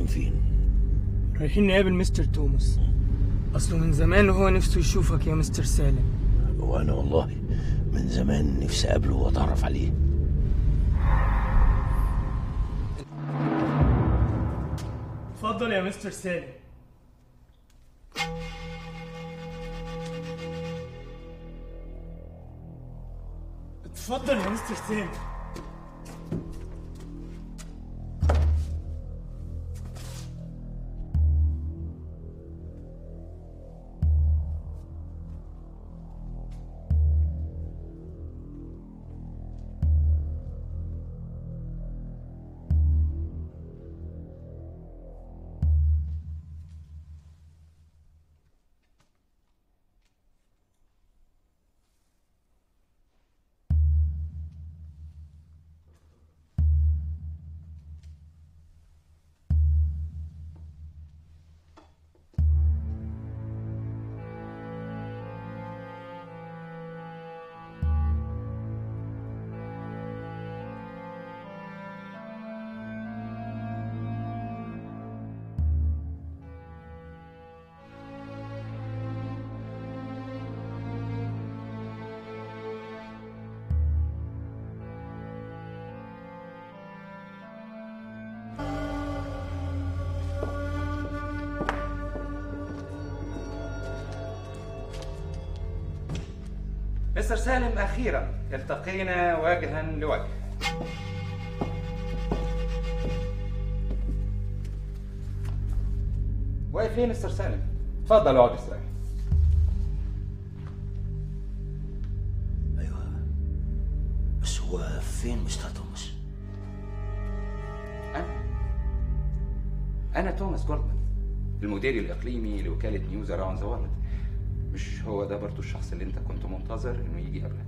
فين رايحين نقابل مستر توماس اصله من زمان وهو نفسه يشوفك يا مستر سالم وانا والله من زمان نفسي اقابله واتعرف عليه اتفضل يا مستر سالم اتفضل يا مستر سالم مستر سالم أخيرا التقينا وجها لوجه واقف ليه مستر سالم؟ اتفضل اقعد استريح ايوه بس هو فين مستر توماس أنا أنا توماس جولدمان المدير الإقليمي لوكالة نيوز أراوند ذا وورلد مش هو ده برضو الشخص اللي أنت كنت منتظر إنه يجي قبلك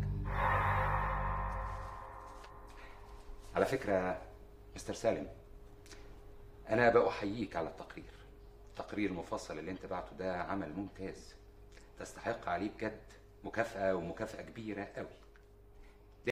على فكرة مستر سالم أنا بأحييك على التقرير التقرير المفصل اللي أنت بعته ده عمل ممتاز تستحق عليه بجد مكافأة ومكافأة كبيرة قوي